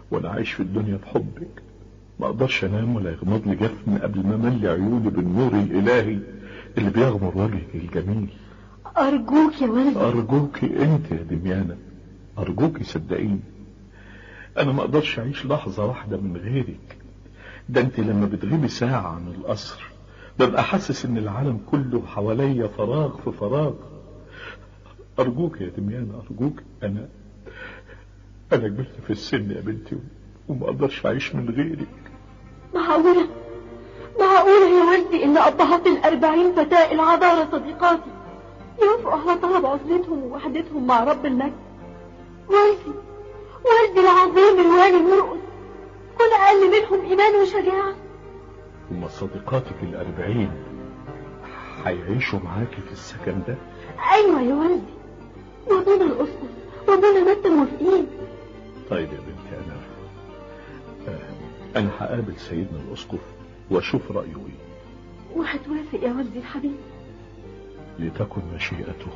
وانا عايش في الدنيا بحبك ما اقدرش انام ولا يغمض لي جفن قبل ما املي عيوني بالنور الالهي اللي بيغمر وجهك الجميل أرجوك يا ولدي ارجوكي انت يا دميانة ارجوكي صدقيني انا ما اقدرش اعيش لحظة واحدة من غيرك ده انت لما بتغيبي ساعة عن القصر ببقى حاسس ان العالم كله حواليا فراغ في فراغ ارجوك يا دميانة ارجوك انا انا كبرت في السن يا بنتي وما اقدرش اعيش من غيرك معقولة معقولة يا ولدي إن أبهات الأربعين فتاة العذارى صديقاتي يوافقوا على طلب عزلتهم ووحدتهم مع رب المجد والدي والدي العظيم الوالي مرقس كل أقل منهم إيمان وشجاعة هما صديقاتك الأربعين هيعيشوا معاكي في السكن ده أيوة يا والدي وأبونا الأسقف وأبونا متى موافقين طيب يا بنتي أنا آه، أنا هقابل سيدنا الأسقف وأشوف رأيه إيه وهتوافق يا والدي الحبيب لتكن مشيئته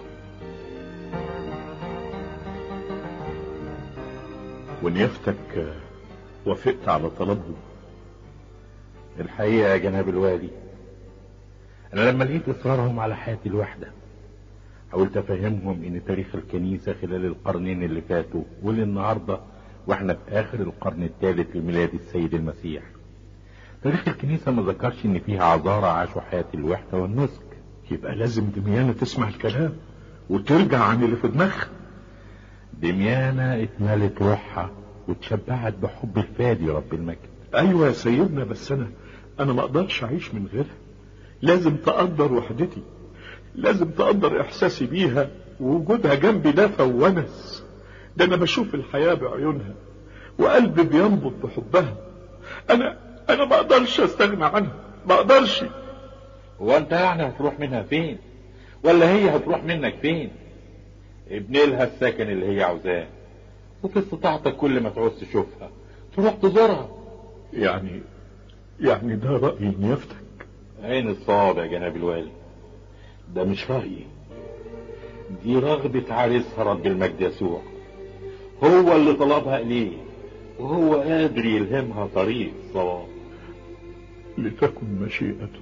ونيفتك آه، وافقت على طلبه الحقيقة يا جناب الوالي أنا لما لقيت إصرارهم على حياة الوحدة حاولت أفهمهم إن تاريخ الكنيسة خلال القرنين اللي فاتوا وللنهاردة وإحنا في آخر القرن الثالث لميلاد السيد المسيح تاريخ الكنيسة ما ذكرش إن فيها عذارى عاشوا حياة الوحدة والنسك يبقى لازم دميانة تسمع الكلام وترجع عن اللي في دماغها دميانة اتملت روحها وتشبعت بحب الفادي رب المجد ايوه يا سيدنا بس انا انا ما اقدرش اعيش من غيرها لازم تقدر وحدتي لازم تقدر احساسي بيها ووجودها جنبي دفى وونس ده انا بشوف الحياة بعيونها وقلبي بينبض بحبها انا انا ما اقدرش استغنى عنها ما اقدرش هو انت يعني هتروح منها فين ولا هي هتروح منك فين ابني لها السكن اللي هي عاوزاه وفي استطاعتك كل ما تعوز تشوفها تروح تزورها يعني يعني ده رأي نيافتك عين الصواب يا جناب الوالي ده مش رأيي دي رغبة عريسها رب المجد يسوع هو اللي طلبها إليه وهو قادر يلهمها طريق الصواب لتكن مشيئته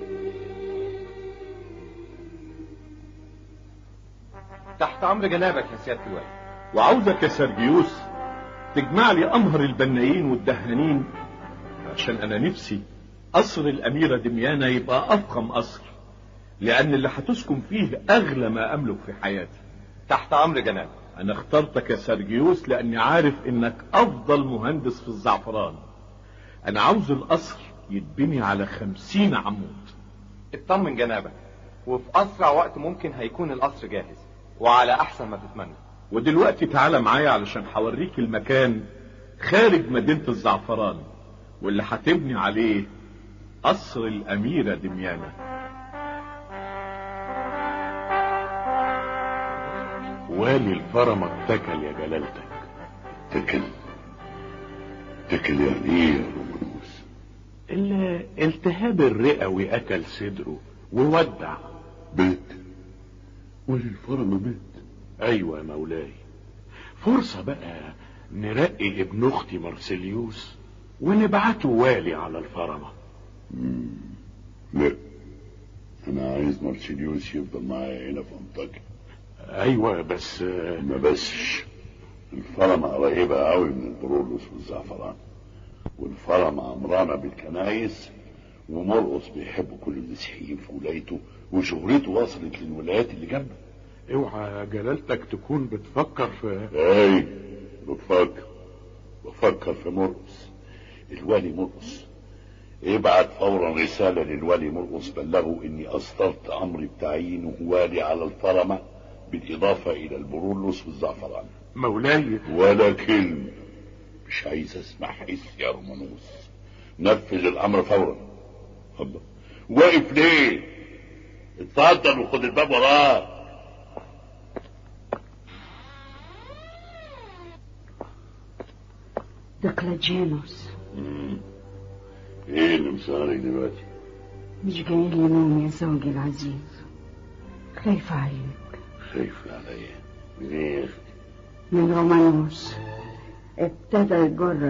تحت امر جنابك يا سياده الوالي وعاوزك يا سرجيوس تجمع لي امهر البنايين والدهانين عشان انا نفسي قصر الاميرة دميانة يبقى افخم قصر لان اللي هتسكن فيه اغلى ما املك في حياتي تحت امر جنابك انا اخترتك يا سرجيوس لاني عارف انك افضل مهندس في الزعفران انا عاوز القصر يتبني على خمسين عمود اطمن جنابك وفي اسرع وقت ممكن هيكون القصر جاهز وعلى احسن ما تتمنى ودلوقتي تعالى معايا علشان هوريك المكان خارج مدينة الزعفران واللي هتبني عليه قصر الأميرة دميانة والي الفرمة اتكل يا جلالتك تكل تكل يعني ايه يا رومانوس الالتهاب الرئوي اكل صدره وودع بيت وللفرمة بيت ايوه يا مولاي فرصة بقى نرقي ابن اختي مرسيليوس ونبعته والي على الفرمة لا انا عايز مارسيليوس يفضل معايا هنا في انطاكيا ايوه بس ما بسش الفرمة قريبة قوي من البرولوس والزعفران والفرمة عمرانة بالكنايس ومرقص بيحب كل المسيحيين في ولايته وشهرته وصلت للولايات اللي جنبه اوعى جلالتك تكون بتفكر في اي بفكر بفكر في مرقص الوالي مرقص ابعت فورا رسالة للوالي مرقص بلغه اني اصدرت امر بتعيينه والي على الفرمة بالاضافة الى البرولوس والزعفران مولاي ولا كلمة مش عايز اسمع حس يا رومانوس نفذ الامر فورا الله واقف ليه اتفضل وخد الباب وراك دقلجينوس ايه اللي مسهرك دلوقتي مش جاي لي نوم يا زوجي العزيز خايفة عليك خايف عليا من ايه يا اختي من رومانوس ابتدى يجر